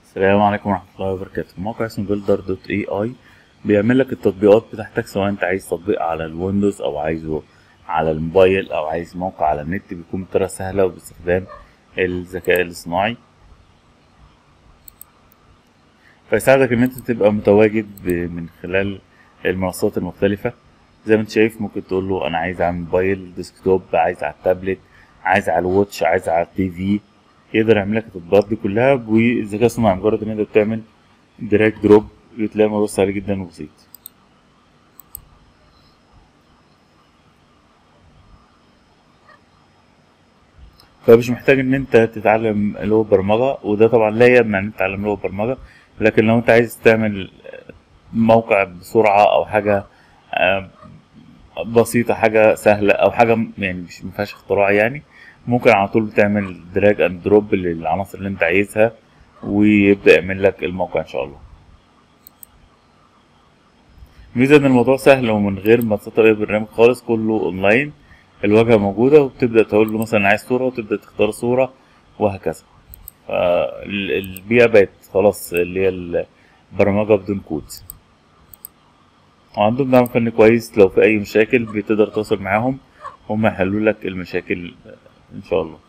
السلام عليكم ورحمة الله وبركاته موقع اسمه بيلدر دوت اي اي بيعمل لك التطبيقات بتاعتك سواء انت عايز تطبيق على الويندوز او عايزه على الموبايل او عايز موقع على النت بيكون بطريقة سهلة وباستخدام الذكاء الاصطناعي فيساعدك ان انت تبقى متواجد ب- من خلال المنصات المختلفة زي ما انت شايف ممكن تقول له انا عايز على الموبايل ديسكتوب عايز على التابلت عايز على الواتش عايز على التي في يقدر يعمل لك التطبيقات دي كلها بالذكاء الصناعي مجرد ان انت بتعمل دراج دروب بتلاقي الموضوع سهل جدا وبسيط فمش محتاج ان انت تتعلم لغة برمجة وده طبعا لا يمنع ان انت تتعلم لغة برمجة لكن لو انت عايز تعمل موقع بسرعة او حاجة آه، بسيطة حاجة سهلة او حاجة يعني مش مفيهاش اختراع يعني ممكن على طول بتعمل دراج اند دروب للعناصر اللي انت عايزها ويبدأ يعمل لك الموقع ان شاء الله ميزة ان الموضوع سهل ومن غير ما تسطر اي برنامج خالص كله اونلاين الواجهة موجودة وبتبدأ تقول له مثلا عايز صورة وتبدأ تختار صورة وهكذا فال- البيئة بقت خلاص اللي هي البرمجة بدون كود وعندهم دعم فني كويس لو في أي مشاكل بتقدر تتواصل معاهم هم يحلوا لك المشاكل إن شاء الله